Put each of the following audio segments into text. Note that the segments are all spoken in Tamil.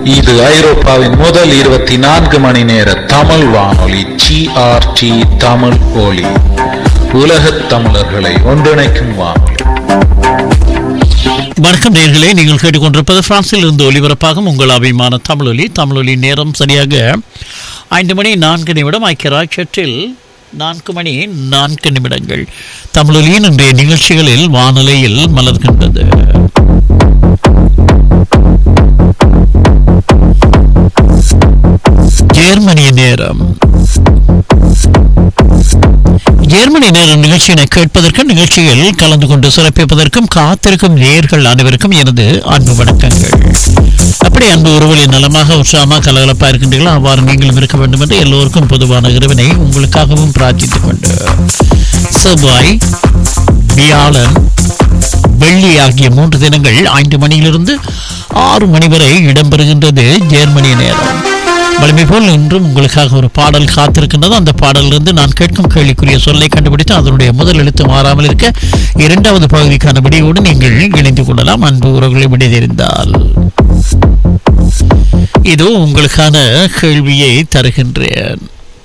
இது ஐரோப்பாவின் முதல் இருபத்தி நான்கு மணி நேர தமிழ் வானொலி ஜிஆர்டி தமிழ் ஒலி உலகத் தமிழர்களை ஒன்றிணைக்கும் வானொலி வணக்கம் நேர்களே நீங்கள் கேட்டுக்கொண்டிருப்பது பிரான்சில் இருந்து ஒலிபரப்பாகும் உங்கள் அபிமான தமிழொலி தமிழொலி நேரம் சரியாக ஐந்து மணி நான்கு நிமிடம் ஐக்கிய ராட்சத்தில் நான்கு மணி நான்கு நிமிடங்கள் தமிழொலியின் இன்றைய நிகழ்ச்சிகளில் வானொலியில் மலர்கின்றது ஜெர்மனி நேரம் ஜெர்மனி நேரம் நிகழ்ச்சியினை கேட்பதற்கு நிகழ்ச்சியில் கலந்து கொண்டு சிறப்பிப்பதற்கும் காத்திருக்கும் நேர்கள் அனைவருக்கும் எனது அன்பு வணக்கங்கள் அப்படி அன்பு உறவுகளின் நலமாக உற்சாகமாக கலகலப்பாக இருக்கின்றீர்களோ அவ்வாறு நீங்களும் இருக்க வேண்டும் என்று எல்லோருக்கும் பொதுவான இறைவனை உங்களுக்காகவும் பிரார்த்தித்துக் கொண்டு செவ்வாய் வியாழன் வெள்ளி ஆகிய மூன்று தினங்கள் ஐந்து மணியிலிருந்து ஆறு மணி வரை இடம்பெறுகின்றது ஜெர்மனி நேரம் வலிமை போல் இன்றும் உங்களுக்காக ஒரு பாடல் காத்திருக்கின்றது அந்த பாடலிலிருந்து நான் கேட்கும் கேள்விக்குரிய சொல்லை கண்டுபிடித்து அதனுடைய முதல் எழுத்து மாறாமல் இருக்க இரண்டாவது பகுதிக்கான விடையோடு நீங்கள் இணைந்து கொள்ளலாம் அன்பு உறவுகளை விடை தெரிந்தால் இதோ உங்களுக்கான கேள்வியை தருகின்றேன்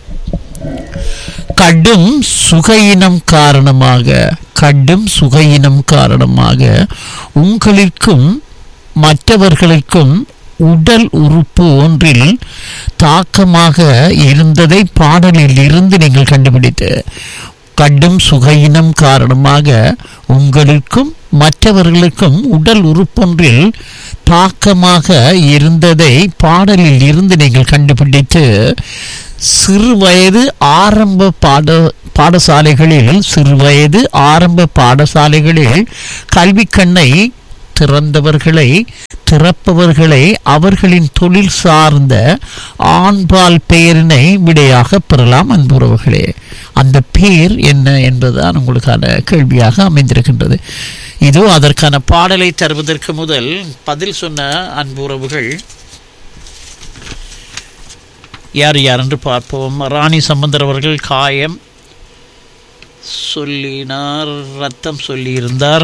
கடும் சுகையினம் காரணமாக கடும் சுகையினம் காரணமாக உங்களிற்கும் மற்றவர்களுக்கும் உடல் உறுப்பு ஒன்றில் தாக்கமாக இருந்ததை பாடலில் இருந்து நீங்கள் கண்டுபிடித்து கடும் சுகையினம் காரணமாக உங்களுக்கும் மற்றவர்களுக்கும் உடல் உறுப்பொன்றில் தாக்கமாக இருந்ததை பாடலில் இருந்து நீங்கள் கண்டுபிடித்து சிறு வயது ஆரம்ப பாட பாடசாலைகளில் சிறுவயது ஆரம்ப பாடசாலைகளில் கல்விக்கண்ணை திறந்தவர்களை திறப்பவர்களை அவர்களின் தொழில் சார்ந்த ஆண்பால் பெயரினை விடையாக பெறலாம் அன்புறவர்களே அந்த பெயர் என்ன என்பதுதான் உங்களுக்கான கேள்வியாக அமைந்திருக்கின்றது இதோ அதற்கான பாடலை தருவதற்கு முதல் பதில் சொன்ன அன்புறவுகள் யார் யார் என்று பார்ப்போம் ராணி சம்பந்தர் அவர்கள் காயம் சொல்லினார் ரத்தம் சொல்லியிருந்தார்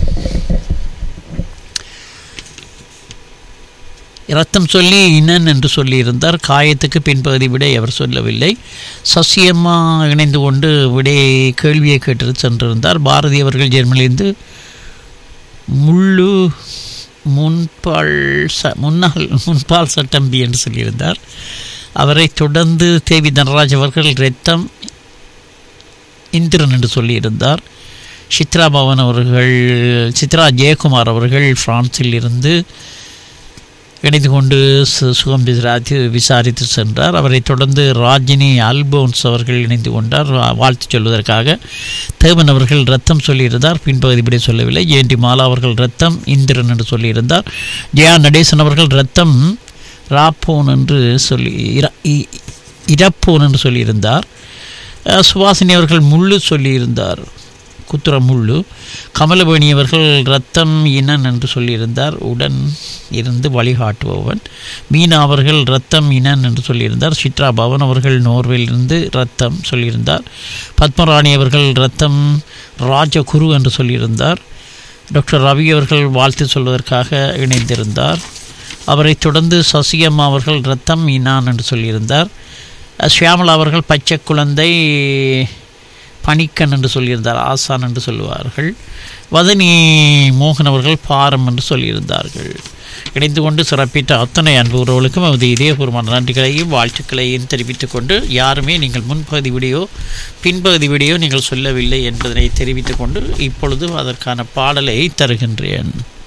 ரத்தம் சொல்லி இனன் என்று சொல்லியிருந்தார் காயத்துக்கு பின்பகுதி விடை அவர் சொல்லவில்லை சசியம்மா இணைந்து கொண்டு விடையை கேள்வியை கேட்டு சென்றிருந்தார் பாரதி அவர்கள் ஜெர்மனிலிருந்து முள்ளு முன்பால் ச முன்னாள் முன்பால் சட்டம்பி என்று சொல்லியிருந்தார் அவரை தொடர்ந்து தேவி தனராஜ் அவர்கள் ரத்தம் இந்திரன் என்று சொல்லியிருந்தார் சித்ரா பவன் அவர்கள் சித்ரா ஜெயக்குமார் அவர்கள் பிரான்சில் இருந்து இணைந்து கொண்டு சுகம் விசாரித்து விசாரித்து சென்றார் அவரை தொடர்ந்து ராஜினி அல்போன்ஸ் அவர்கள் இணைந்து கொண்டார் வாழ்த்து சொல்வதற்காக தேவன் அவர்கள் ரத்தம் சொல்லியிருந்தார் பின்பகுதி இப்படி சொல்லவில்லை ஜெயந்தி மாலா அவர்கள் ரத்தம் இந்திரன் என்று சொல்லியிருந்தார் ஜெயா நடேசன் அவர்கள் ரத்தம் ராப்போன் என்று சொல்லி இறப்போன் என்று சொல்லியிருந்தார் சுவாசினி அவர்கள் முள்ளு சொல்லியிருந்தார் குத்துற முள்ளு கமலவேணி அவர்கள் ரத்தம் இனன் என்று சொல்லியிருந்தார் உடன் இருந்து வழிகாட்டுபவன் மீனா அவர்கள் ரத்தம் இனன் என்று சொல்லியிருந்தார் சித்ரா பவன் அவர்கள் நோர்வேலிருந்து ரத்தம் சொல்லியிருந்தார் பத்மராணி அவர்கள் ரத்தம் ராஜகுரு என்று சொல்லியிருந்தார் டாக்டர் ரவி அவர்கள் வாழ்த்து சொல்வதற்காக இணைந்திருந்தார் அவரை தொடர்ந்து சசியம்மா அவர்கள் ரத்தம் இனான் என்று சொல்லியிருந்தார் ஷியாமலா அவர்கள் பச்சை குழந்தை பணிக்கன் என்று சொல்லியிருந்தார் ஆசான் என்று சொல்லுவார்கள் வதனி மோகன் அவர்கள் பாரம் என்று சொல்லியிருந்தார்கள் இணைந்து கொண்டு சிறப்பித்த அத்தனை அன்பு உறவுகளுக்கும் அது இதயபூர்வமான நன்றிகளையும் வாழ்த்துக்களையும் தெரிவித்துக் கொண்டு யாருமே நீங்கள் முன்பகுதி வீடியோ பின்பகுதி வீடியோ நீங்கள் சொல்லவில்லை என்பதனை தெரிவித்துக் கொண்டு இப்பொழுது அதற்கான பாடலை தருகின்றேன்